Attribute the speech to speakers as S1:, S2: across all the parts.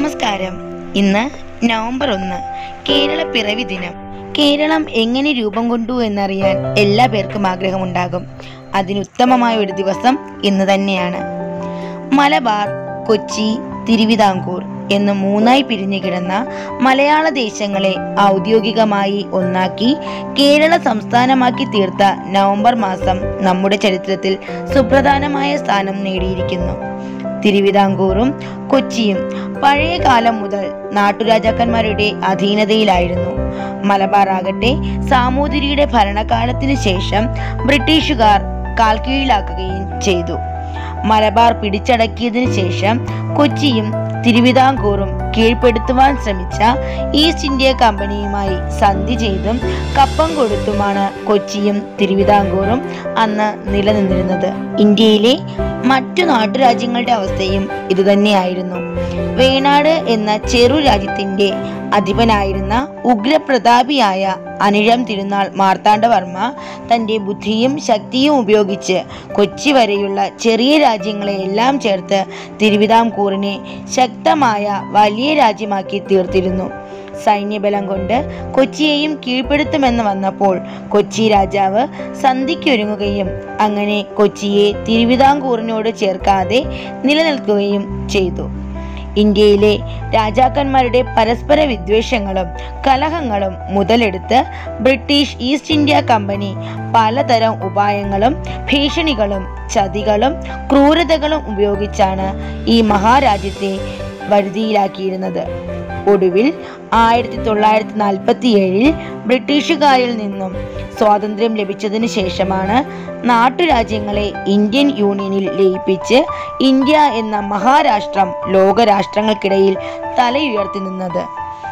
S1: നമസ്കാരം ഇന്ന് നവംബർ ഒന്ന് കേരള പിറവി ദിനം കേരളം എങ്ങനെ രൂപം കൊണ്ടു എന്നറിയാൻ എല്ലാ പേർക്കും ആഗ്രഹമുണ്ടാകും അതിനുത്തമമായ ഒരു ദിവസം ഇന്ന് തന്നെയാണ് മലബാർ കൊച്ചി തിരുവിതാംകൂർ എന്ന് മൂന്നായി പിരിഞ്ഞു കിടന്ന മലയാള ദേശങ്ങളെ ഔദ്യോഗികമായി ഒന്നാക്കി കേരള സംസ്ഥാനമാക്കി തീർത്ത നവംബർ മാസം നമ്മുടെ ചരിത്രത്തിൽ സുപ്രധാനമായ സ്ഥാനം നേടിയിരിക്കുന്നു തിരുവിതാംകൂറും കൊച്ചിയും പഴയ കാലം മുതൽ നാട്ടുരാജാക്കന്മാരുടെ അധീനതയിലായിരുന്നു മലബാർ ആകട്ടെ സാമൂതിരിയുടെ ഭരണകാലത്തിനു ശേഷം ബ്രിട്ടീഷുകാർ കാൽക്കീഴിലാക്കുകയും ചെയ്തു മലബാർ പിടിച്ചടക്കിയതിനു ശേഷം കൊച്ചിയും തിരുവിതാംകൂറും കീഴ്പ്പെടുത്തുവാൻ ശ്രമിച്ച ഈസ്റ്റ് ഇന്ത്യ കമ്പനിയുമായി സന്ധി ചെയ്തും കപ്പം കൊടുത്തുമാണ് കൊച്ചിയും തിരുവിതാംകൂറും അന്ന് നിലനിന്നിരുന്നത് ഇന്ത്യയിലെ മറ്റു നാട്ടുരാജ്യങ്ങളുടെ അവസ്ഥയും ഇതുതന്നെയായിരുന്നു വേണാട് എന്ന ചെറു രാജ്യത്തിന്റെ അധിപനായിരുന്ന ഉഗ്രപ്രതാപിയായ അനിഴം തിരുനാൾ മാർത്താണ്ഡവർമ്മ തന്റെ ബുദ്ധിയും ശക്തിയും ഉപയോഗിച്ച് കൊച്ചി വരെയുള്ള ചെറിയ രാജ്യങ്ങളെയെല്ലാം ചേർത്ത് തിരുവിതാംകൂറിനെ ശക്തമായ വലിയ രാജ്യമാക്കി തീർത്തിരുന്നു സൈന്യബലം കൊണ്ട് കൊച്ചിയെയും കീഴ്പ്പെടുത്തുമെന്ന് വന്നപ്പോൾ കൊച്ചി രാജാവ് സന്ധിക്കൊരുങ്ങുകയും അങ്ങനെ കൊച്ചിയെ തിരുവിതാംകൂറിനോട് ചേർക്കാതെ നിലനിൽക്കുകയും ചെയ്തു ഇന്ത്യയിലെ രാജാക്കന്മാരുടെ പരസ്പര വിദ്വേഷങ്ങളും കലഹങ്ങളും മുതലെടുത്ത് ബ്രിട്ടീഷ് ഈസ്റ്റ് ഇന്ത്യ കമ്പനി പലതരം ഉപായങ്ങളും ഭീഷണികളും ചതികളും ക്രൂരതകളും ഉപയോഗിച്ചാണ് ഈ മഹാരാജ്യത്തെ വരുതിയിലാക്കിയിരുന്നത് ഒടുവിൽ ആയിരത്തി തൊള്ളായിരത്തി നാൽപ്പത്തി ഏഴിൽ ബ്രിട്ടീഷുകാരിൽ നിന്നും സ്വാതന്ത്ര്യം ലഭിച്ചതിനു ശേഷമാണ് നാട്ടുരാജ്യങ്ങളെ ഇന്ത്യൻ യൂണിയനിൽ ലയിപ്പിച്ച് ഇന്ത്യ എന്ന മഹാരാഷ്ട്രം ലോകരാഷ്ട്രങ്ങൾക്കിടയിൽ തലയുയർത്തി നിന്നത്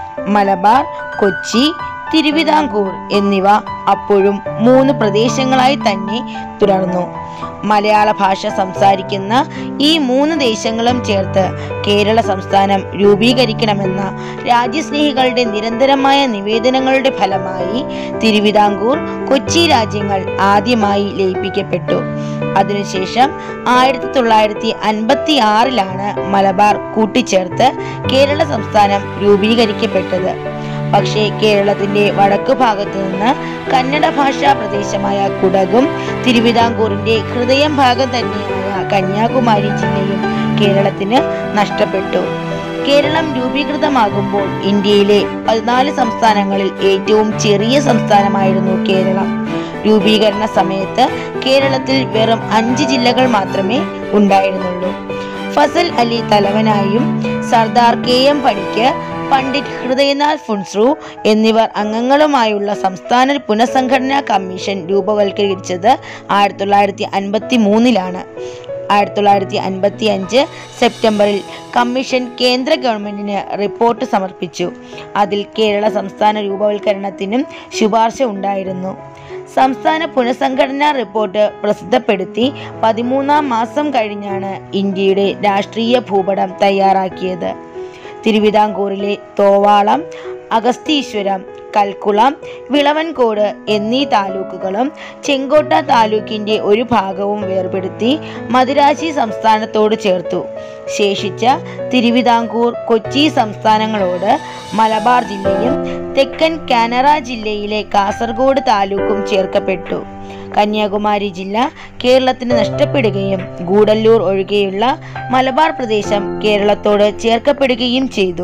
S1: മലബാർ കൊച്ചി തിരുവിതാംകൂർ എന്നിവ അപ്പോഴും മൂന്ന് പ്രദേശങ്ങളായി തന്നെ തുടർന്നു മലയാള ഭാഷ സംസാരിക്കുന്ന ഈ മൂന്ന് ദേശങ്ങളും ചേർത്ത് കേരള സംസ്ഥാനം രൂപീകരിക്കണമെന്ന രാജ്യസ്നേഹികളുടെ നിരന്തരമായ നിവേദനങ്ങളുടെ ഫലമായി തിരുവിതാംകൂർ കൊച്ചി രാജ്യങ്ങൾ ആദ്യമായി ലയിപ്പിക്കപ്പെട്ടു അതിനുശേഷം ആയിരത്തി തൊള്ളായിരത്തി അൻപത്തി ആറിലാണ് മലബാർ കൂട്ടിച്ചേർത്ത് കേരള സംസ്ഥാനം രൂപീകരിക്കപ്പെട്ടത് പക്ഷേ കേരളത്തിന്റെ വടക്കു ഭാഗത്തു നിന്ന് കന്നഡ ഭാഷാ പ്രദേശമായ കുടകും തിരുവിതാംകൂറിന്റെ ഹൃദയം ഭാഗം തന്നെയായ കന്യാകുമാരി ജില്ലയും കേരളത്തിന് നഷ്ടപ്പെട്ടു കേരളം രൂപീകൃതമാകുമ്പോൾ ഇന്ത്യയിലെ പതിനാല് സംസ്ഥാനങ്ങളിൽ ഏറ്റവും ചെറിയ സംസ്ഥാനമായിരുന്നു കേരളം രൂപീകരണ സമയത്ത് കേരളത്തിൽ വെറും അഞ്ച് ജില്ലകൾ മാത്രമേ ഉണ്ടായിരുന്നുള്ളൂ ഫസൽ അലി തലവനായും സർദാർ കെ എം പണിക്ക് പണ്ഡിറ്റ് ഹൃദയനാഥ് ഫുൻസ്രു എന്നിവർ അംഗങ്ങളുമായുള്ള സംസ്ഥാന പുനഃസംഘടനാ കമ്മീഷൻ രൂപവൽക്കരിച്ചത് ആയിരത്തി തൊള്ളായിരത്തി അൻപത്തി മൂന്നിലാണ് ആയിരത്തി തൊള്ളായിരത്തി അൻപത്തി അഞ്ച് സെപ്റ്റംബറിൽ കമ്മീഷൻ കേന്ദ്ര ഗവൺമെന്റിന് റിപ്പോർട്ട് സമർപ്പിച്ചു അതിൽ കേരള സംസ്ഥാന രൂപവൽക്കരണത്തിനും ശുപാർശ ഉണ്ടായിരുന്നു സംസ്ഥാന പുനഃസംഘടനാ റിപ്പോർട്ട് പ്രസിദ്ധപ്പെടുത്തി പതിമൂന്നാം മാസം കഴിഞ്ഞാണ് ഇന്ത്യയുടെ രാഷ്ട്രീയ ഭൂപടം തയ്യാറാക്കിയത് തിരുവിതാംകൂറിലെ തോവാളം അഗസ്തീശ്വരം കൽക്കുളം വിളവൻകോട് എന്നീ താലൂക്കുകളും ചെങ്കോട്ട താലൂക്കിന്റെ ഒരു ഭാഗവും വേർപെടുത്തി മദിരാശി സംസ്ഥാനത്തോട് ചേർത്തു ശേഷിച്ച തിരുവിതാംകൂർ കൊച്ചി സംസ്ഥാനങ്ങളോട് മലബാർ ജില്ലയും തെക്കൻ കാനറ ജില്ലയിലെ കാസർഗോഡ് താലൂക്കും ചേർക്കപ്പെട്ടു കന്യാകുമാരി ജില്ല കേരളത്തിന് നഷ്ടപ്പെടുകയും ഗൂഡല്ലൂർ ഒഴികെയുള്ള മലബാർ പ്രദേശം കേരളത്തോട് ചേർക്കപ്പെടുകയും ചെയ്തു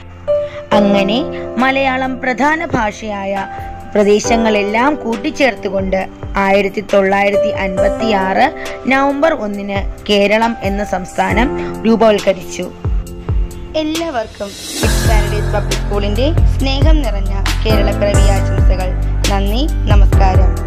S1: അങ്ങനെ മലയാളം പ്രധാന ഭാഷയായ പ്രദേശങ്ങളെല്ലാം കൂട്ടിച്ചേർത്തുകൊണ്ട് ആയിരത്തി തൊള്ളായിരത്തി അൻപത്തി ആറ് നവംബർ ഒന്നിന് കേരളം എന്ന സംസ്ഥാനം രൂപവൽക്കരിച്ചു എല്ലാവർക്കും കിഡ്സ് പാരഡൈസ് പബ്ലിക് സ്കൂളിന്റെ സ്നേഹം നിറഞ്ഞ കേരളപ്പിറവി ആശംസകൾ നന്ദി നമസ്കാരം